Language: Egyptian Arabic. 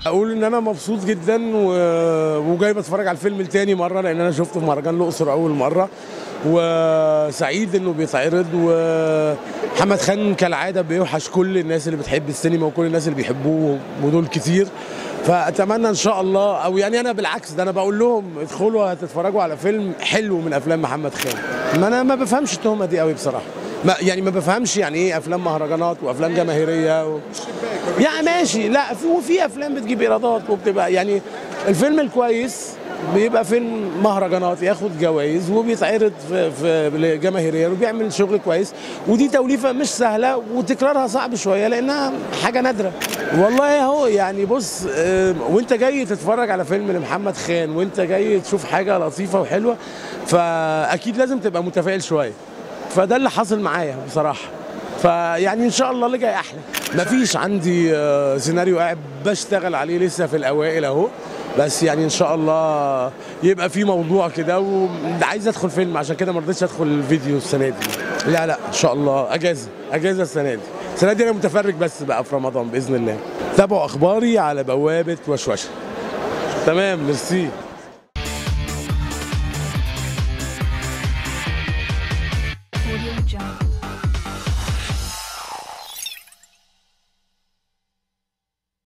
اقول ان انا مبسوط جدا و... وجاي بتفرج على الفيلم التاني مره لان انا شفته في مهرجان الاقصر اول مره وسعيد انه بيتعرض ومحمد خان كالعاده بيوحش كل الناس اللي بتحب السينما وكل الناس اللي بيحبوه ودول كتير فاتمنى ان شاء الله او يعني انا بالعكس ده انا بقول لهم ادخلوا هتتفرجوا على فيلم حلو من افلام محمد خان ما انا ما بفهمش التهمه دي قوي بصراحه ما يعني ما بفهمش يعني ايه افلام مهرجانات وافلام جماهيريه و... يعني ماشي لا في وفي افلام بتجيب ايرادات وبتبقى يعني الفيلم الكويس بيبقى فيلم مهرجانات ياخد جوائز وبيتعرض في, في لجماهيريه وبيعمل شغل كويس ودي توليفه مش سهله وتكرارها صعب شويه لانها حاجه نادره والله اهو يعني بص آه، وانت جاي تتفرج على فيلم لمحمد خان وانت جاي تشوف حاجه لطيفه وحلوه فاكيد لازم تبقى متفائل شويه فده اللي حاصل معايا بصراحه فيعني ان شاء الله اللي جاي احلى مفيش عندي آه، سيناريو قاعد بشتغل عليه لسه في الاوائل اهو بس يعني ان شاء الله يبقى في موضوع كده وعايز ادخل فيلم عشان كده ما رضيتش ادخل الفيديو السنه دي لا لا ان شاء الله اجازه اجازه السنه دي السنه دي انا متفرج بس بقى في رمضان باذن الله تابعوا اخباري على بوابه وشوشه تمام ميرسي